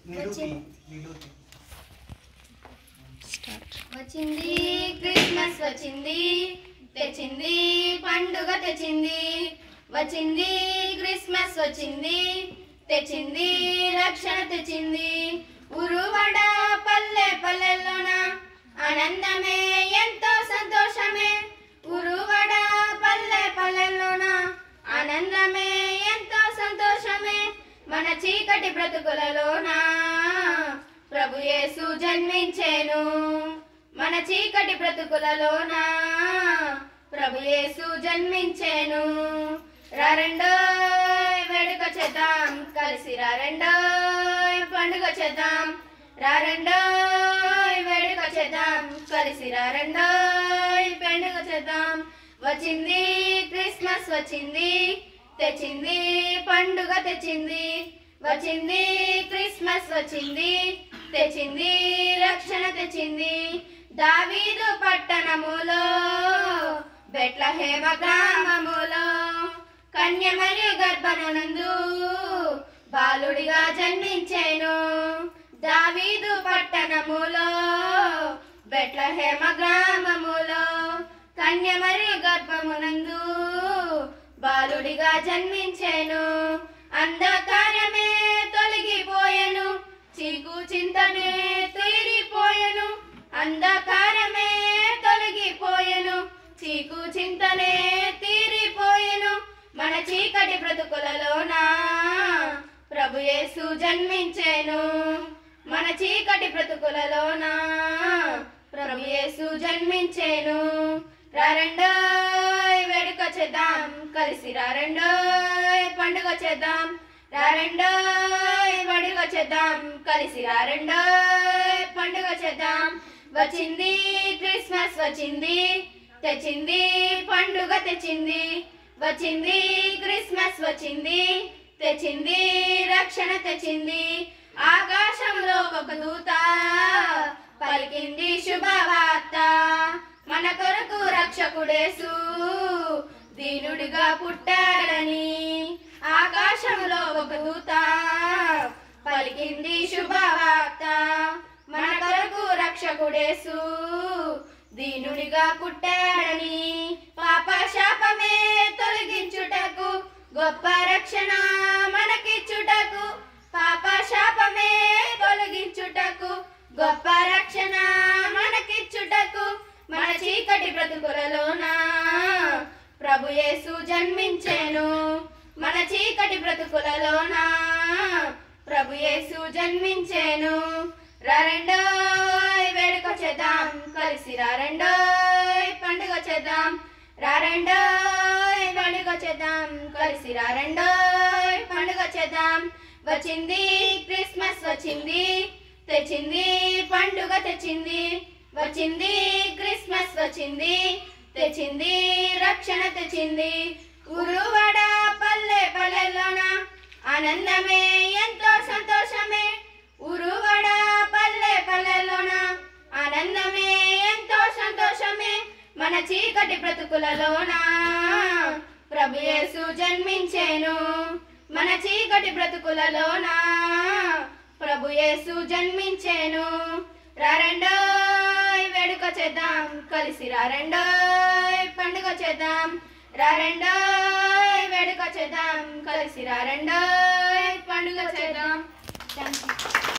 నిలుతి నిలుతి వచ్చింది క్రిస్మస్ వచ్చింది తెచ్చింది పండుగ తెచ్చింది వచ్చింది క్రిస్మస్ వచ్చింది తెచ్చింది రక్షణ తెచ్చింది ఉరువడ పల్లె పల్లెల్లోన ఆనందమే ఎంతో సంతోషమే ఉరువడ పల్లె పల్లెల్లోన ఆనందమే ఎంతో సంతోషమే మన చీకటి బ్రతుకులలోనా ప్రభు యేసు జన్మించేను మన చీకటి బ్రతుకులలోనా ప్రభు యేసు జన్మించేను రారెండోయ్ వేడుక చేద్దాం కలిసి రారెండోయ్ పండుగ చేద్దాం రారెండోయ్ వేడుక చేద్దాం కలిసి రారెండోయ్ పండుగ చేద్దాం వచ్చింది క్రిస్మస్ వచ్చింది తెచ్చింది పండుగ తెచ్చింది వచ్చింది క్రిస్మస్ వచ్చింది తెచ్చింది రక్షణ తెచ్చింది దావీదు పట్టణములో బెట్లహేమ గ్రామములో కన్య మరియు గర్భమునందు బాలుడిగా జన్మించేను దావీదు పట్టణములో బెట్లహేమ గ్రామములో కన్య మరియు గర్భమునందు బాలుడిగా జన్మించేను అంధకారమే తొలగిపోయెను చీకు చింతనే తీరిపోయెను అంధకారమే తొలగిపోయెను చీకు చింతనే తీరిపోయెను మన చీకటి బ్రతుకులలోనా ప్రభు యేసు జన్మించేను మన చీకటి బ్రతుకులలోనా ప్రభు యేసు జన్మించేను రారండోయ్ వేడుక చేద్దాం కలిసి రారండోయ్ పండుగ చేద్దాం రారండోయ్ వేడుక చేద్దాం కలిసి రారండోయ్ పండుగ చేద్దాం వచ్చింది క్రిస్మస్ వచ్చింది తెచ్చింది పండుగ తెచ్చింది వచ్చింది క్రిస్మస్ వచ్చింది తెచ్చింది రక్షణ తెచ్చింది ఆకాశంలో ఒక దూత పలికింది శుభవార్త మన కొరకు రక్షకుడేసు దీనుడిగా పుట్టాడని ఆకాశంలో ఒక దూత పలికింది శుభవార్త మన కొరకు రక్షకుడేసు దీనుడిగా పుట్టాడని పాప శాపమే తొలగించుటకు గొప్ప రక్షణ మనకిచ్చుటకు పాప శాపమే తొలగించుటకు గొప్ప రక్షణ మనకిచ్చుటకు మన చీకటి బ్రతుకులలోన ప్రభు యేసు జన్మించెను మన చీకటి బ్రతుకులలోన ప్రభు యేసు జన్మించెను రారండోయ్ వేడుక చేద్దాం కలిసి రారండోయ్ పండుగ చేద్దాం రారండోయ్ పండుగ చేద్దాం కలిసి రారండోయ్ పండుగ చేద్దాం వచ్చింది క్రిస్మస్ వచ్చింది తెచ్చింది పండుగ తెచ్చింది వచ్చింది క్రిస్మస్ వచ్చింది తెచ్చింది రక్షణ తెచ్చింది ఉరువడ పల్లె పల్లెల్లోన ఆనందమే ఎంతో సంతోషమే ఉరువడ పల్లె పల్లెల్లోన ఆనందమే ఎంతో సంతోషమే మన చీకటి బ్రతుకులలోన ప్రభు యేసు జన్మించేను మన చీకటి బ్రతుకులలోన ప్రభు యేసు జన్మించేను రారండోయ్ వేడుక చేద్దాం కలిసి రారండోయ్ పండుగ చేద్దాం రారండోయ్ వేడుక చేద్దాం కలిసి రారండోయ్